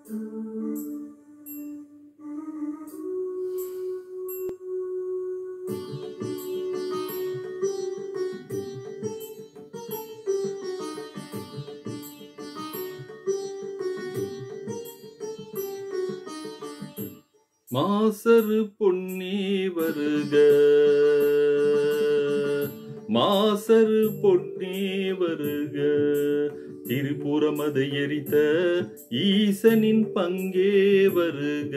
மாசரு பொன்னே வருக மாசரு பொன்னே வருக திரிபுரமதை எரித்த ஈசனின் பங்கே வருக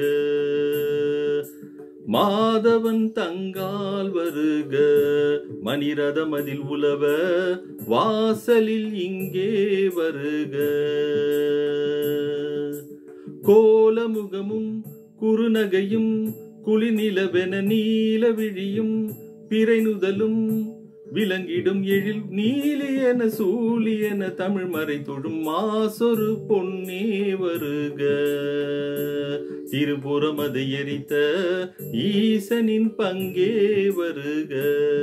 மாதவன் தங்கால் வருக மணிரதமதில் உலவ வாசலில் இங்கே வருக கோலமுகமும் குறுநகையும் குளிநிலவென நீல விழியும் பிறைநுதலும் விளங்கிடும் எழில் நீலியென சூலியென தமிழ் மறை தொழும் மாசொரு பொன்னே வருக திருபுறம் அதை எரித்த ஈசனின் பங்கே வருக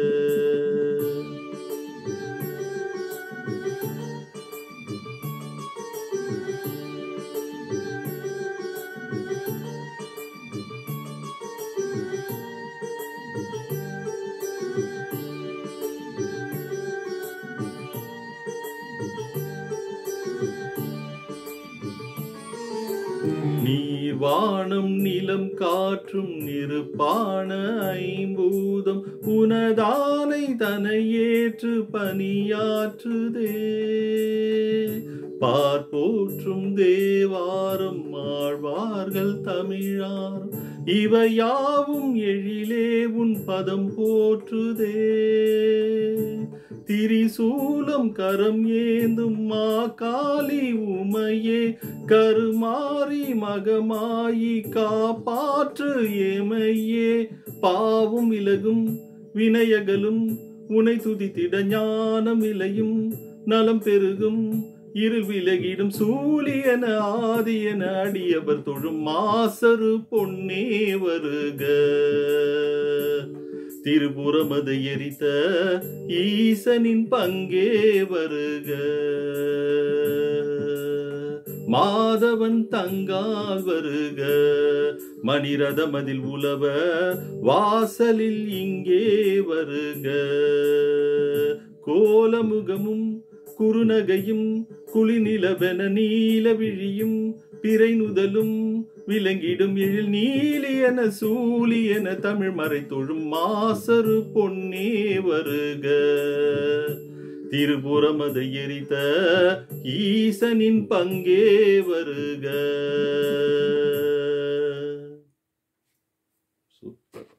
நீர் வானம் நிலம் காற்றும் நிருப்பான ஐம்பூதம் உனதானை தனை ஏற்று பணியாற்றுதே பார்ப்போற்றும் தேவாரம் ஆழ்வார்கள் தமிழார் இவையாவும் எழிலே உன் பதம் போற்றுதே திரிசூலம் கரம் ஏந்தும் மா காளி உமையே கருமாறி மகமாயி காப்பாற்று ஏமையே பாவும் விலகும் வினையகலும் உனை துதித்திட ஞானம் இலையும் நலம் பெருகும் இருள் விலகிடும் சூழியன ஆதியன அடியவர் தொழும் மாசரு பொன்னே வருக திருபுறமது எரித்த ஈசனின் பங்கே வருக மாதவன் தங்கால் வருக மணிரதமதில் உலவ வாசலில் இங்கே வருக கோலமுகமும் குறுநகையும் குளிநிலவென நீல விழியும் பிறைநுதலும் விளங்கிடும் எழில் நீலியன சூலியன தமிழ் மறை தொழும் மாசரு பொன்னே வருக திருபுறம் அதை எரித்த ஈசனின் பங்கே வருக சூப்பர்